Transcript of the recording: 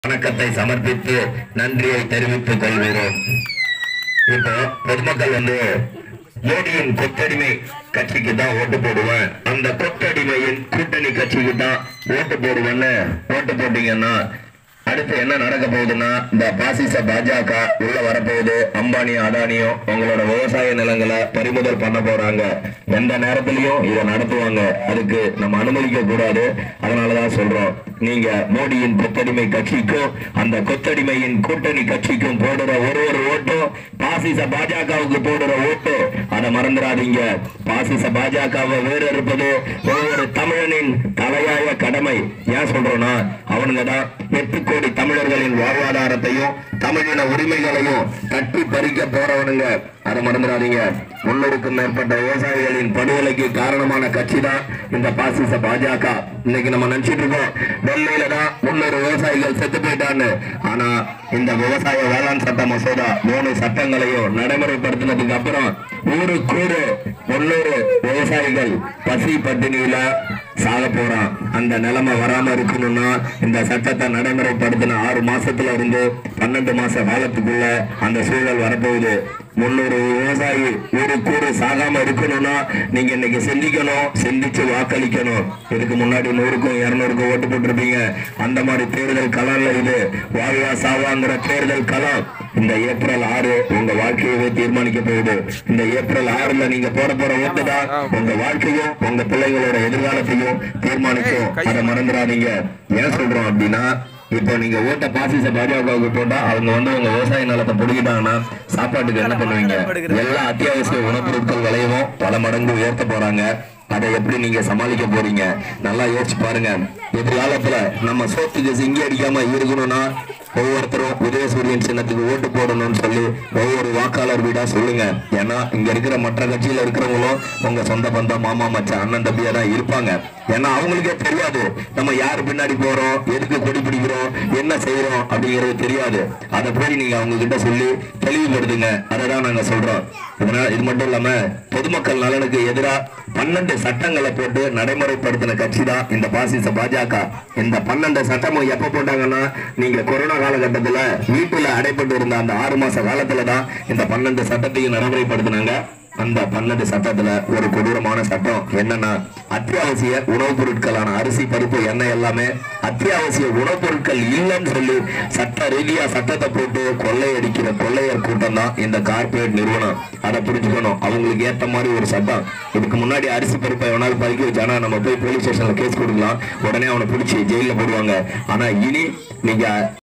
வணக்கத்தை சமர்ப்பித்து நன்றியை தெரிவித்துக் கொள்கிறோம் இப்போ பொதுமக்கள் வந்து மோடியின் கொத்தடிமை கட்சிக்கு தான் ஓட்டு போடுவேன் அந்த கொத்தடிமையின் கூட்டணி கட்சிக்கு தான் ஓட்டு போடுவேன்னு ஓட்டு போட்டீங்கன்னா அடுத்து என்ன நடக்க போகுதுன்னா இந்த பாசிச பாஜக உள்ள வரப்போகுது அம்பானி அதானியும் உங்களோட விவசாய நிலங்களை பறிமுதல் பண்ண போறாங்க எந்த நேரத்திலையும் இதை நடத்துவாங்க அதுக்கு நம்ம அனுமதிக்க கூடாது அதனாலதான் சொல்றோம் நீங்க மோடியின் கொத்தடிமை கட்சிக்கும் அந்த கொத்தடிமையின் கூட்டணி கட்சிக்கும் போடுற ஒரு ஒரு ஓட்டும் பாசிச பாஜகவுக்கு போடுற ஓட்டு அதை மறந்துடாதீங்க பாசிச பாஜகவை வேறு இருப்பது ஒவ்வொரு தமிழனின் தலையாய கடமை ஏன் சொல்றோம்னா அவனுங்க தான் எட்டு கோடி தமிழர்களின் வாழ்வாதாரத்தையும் தமிழின உரிமைகளையும் தட்டி பறிக்க போறவனுங்க அதை மறந்துடாதீங்க முன்னூறுக்கும் மேற்பட்ட விவசாயிகளின் படுகொலைக்கு காரணமான கட்சி தான் இந்த பாசிச பாஜக இன்னைக்கு நம்ம நினைச்சிட்டு இருக்கோம் டெல்லியில தான் முன்னூறு விவசாயிகள் செத்து போயிட்டான்னு ஆனா இந்த விவசாய வேளாண் சட்ட மசோதா மூணு சட்டங்களையும் நடைமுறைப்படுத்தினதுக்கு அப்புறம் ஊருக்கூறு முன்னூறு விவசாயிகள் பசி பட்டினியில சாக போறான் அந்த நிலைமை வராம இருக்கணும்னா இந்த சட்டத்தை நடைமுறைப்படுத்தின ஆறு மாசத்துல இருந்து பன்னெண்டு மாச காலத்துக்குள்ள அந்த சூழல் வரப்போகுது முன்னூறு விவசாயி ஒரு கூறு சாகாம இருக்கணும்னா நீங்க இன்னைக்கு சிந்திக்கணும் சிந்திச்சு வாக்களிக்கணும் இதுக்கு முன்னாடி நூறுக்கும் இருநூறுக்கும் ஓட்டு போட்டிருப்பீங்க அந்த மாதிரி தேர்தல் களம்ல இது வாழ்வா சாவாங்கிற தேர்தல் களம் இந்த ஏப்ரல் ஆறு உங்க வாழ்க்கையவே தீர்மானிக்க போகுது இந்த ஏப்ரல் ஆறுல நீங்க போட போற ஓட்டு தான் உங்க வாழ்க்கையும் உங்க பிள்ளைங்களோட எதிர்காலத்தையும் தீர்மானிக்கும் அதை மறந்துடாதீங்க ஏன் சொல்றோம் அப்படின்னா இப்போ நீங்க ஓட்ட பாசிச பாஜகவுக்கு போட்டா அவங்க வந்து உங்க விவசாய நிலத்தை பிடிக்கிட்டாங்கன்னா சாப்பாட்டுக்கு என்ன பண்ணுவீங்க எல்லா அத்தியாவசிய உணவுப் பொருட்கள் விலையும் பல மடங்கு உயர்த்த போறாங்க அதை எப்படி நீங்க சமாளிக்க போறீங்க நல்லா யோசிச்சு பாருங்க எதிர்காலத்துல நம்ம சோத்துக்கு சிங்கி அடிக்காம இருக்கணும்னா ஒவ்வொருத்தரும் உதயசூரியன் சின்னத்துக்கு ஓட்டு போடணும்னு சொல்லி ஒவ்வொரு வாக்காளர் வீடா சொல்லுங்க ஏன்னா இங்க இருக்கிற மற்ற கட்சியில இருக்கிறவங்களும் உங்க சொந்த பந்தம் மாமா மச்சான் அண்ணன் தம்பியா தான் இருப்பாங்க ஏன்னா அவங்களுக்கே தெரியாது நம்ம யார் பின்னாடி போறோம் எதுக்கு கொடி பிடிக்கிறோம் என்ன செய்யறோம் அப்படிங்கிறது தெரியாது அதை போய் நீங்க அவங்க கிட்ட சொல்லி தெளிவுபடுத்துங்க அதை தான் நாங்க சொல்றோம் இதனால இது மட்டும் இல்லாம பொதுமக்கள் நலனுக்கு எதிரா பன்னெண்டு சட்டங்களை போட்டு நடைமுறைப்படுத்தின கட்சி தான் இந்த பாசிச பாஜக இந்த பன்னெண்டு சட்டமும் எப்ப போட்டாங்கன்னா நீங்க கொரோனா காலகட்டத்துல வீட்டுல அடைப்பட்டு இருந்த அந்த ஆறு மாச காலத்துல தான் இந்த பன்னெண்டு சட்டத்தையும் நடைமுறைப்படுத்தினாங்க அந்த பன்னெண்டு சட்டத்துல ஒரு கொடூரமான சட்டம் என்னன்னா அத்தியாவசிய உணவுப் பொருட்களான அரிசி பருப்பு எண்ணெய் எல்லாமே அத்தியாவசிய உணவுப் பொருட்கள் இல்லைன்னு சொல்லி சட்ட ரீதியா சட்டத்தை போட்டு கொள்ளையடிக்கிற கொள்ளையர் கூட்டம் தான் இந்த கார்ப்பரேட் நிறுவனம் அதை புரிஞ்சுக்கணும் அவங்களுக்கு ஏத்த மாதிரி ஒரு சட்டம் இதுக்கு முன்னாடி அரிசி பருப்பை எவனாலும் பதுக்கி வச்சானா நம்ம போய் போலீஸ் ஸ்டேஷன்ல கேஸ் கொடுக்கலாம் உடனே அவனை பிடிச்சி ஜெயில போடுவாங்க ஆனா இனி நீங்க